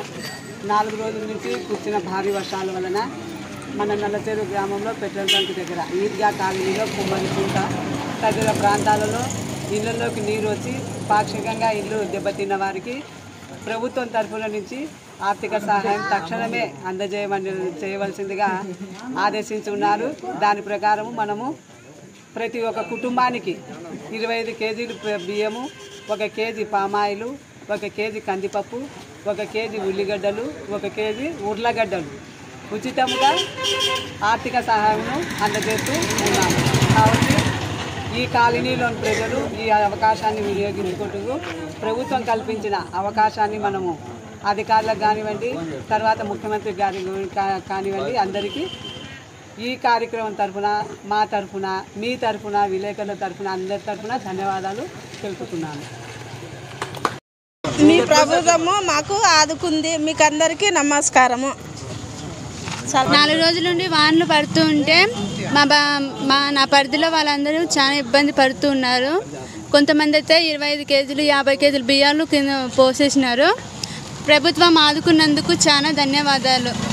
నాలుగు రోజుల నుంచి కురిసిన భారీ వర్షాల వలన మన నల్లచెరు గ్రామంలో పెట్రోల్ బంక్ దగ్గర ఈద్గా కాలనీలో కుమ్మరికుంట తదితర ప్రాంతాలలో ఇళ్లలోకి నీరు వచ్చి పాక్షికంగా ఇల్లు దెబ్బతిన్న వారికి ప్రభుత్వం తరఫున నుంచి ఆర్థిక సహాయం తక్షణమే అందజేయమని చేయవలసిందిగా ఆదేశించున్నారు దాని ప్రకారం మనము ప్రతి ఒక్క కుటుంబానికి ఇరవై ఐదు కేజీలు ప- బియ్యము ఒక కేజీ పామాయిలు ఒక కేజీ కందిపప్పు ఒక కేజీ ఉల్లిగడ్డలు ఒక కేజీ ఉర్లగడ్డలు ఉచితంగా ఆర్థిక సహాయంను అందజేస్తూ ఉన్నాము కాబట్టి ఈ కాలనీలోని ప్రజలు ఈ అవకాశాన్ని వినియోగించుకుంటూ ప్రభుత్వం కల్పించిన అవకాశాన్ని మనము అధికారులకు కానివ్వండి తర్వాత ముఖ్యమంత్రి గారి కా- కానివ్వండి అందరికీ ఈ కార్యక్రమం తరఫున మా తరఫున మీ తరఫున విలేకరుల తరఫున అందరి తరఫున ధన్యవాదాలు తెలుపుతున్నాను మీ ప్రభుత్వము మాకు ఆదుకుంది మీకు అందరికీ నమస్కారము నాలుగు రోజుల నుండి వానలు పడుతూ ఉంటే మా బా మా నా పరిధిలో వాళ్ళందరూ చాలా ఇబ్బంది పడుతూ ఉన్నారు కొంతమంది అయితే ఇరవై ఐదు కేజీలు యాభై కేజీలు బియ్యాలు కింద పోసేసినారు ప్రభుత్వం ఆదుకున్నందుకు చాలా ధన్యవాదాలు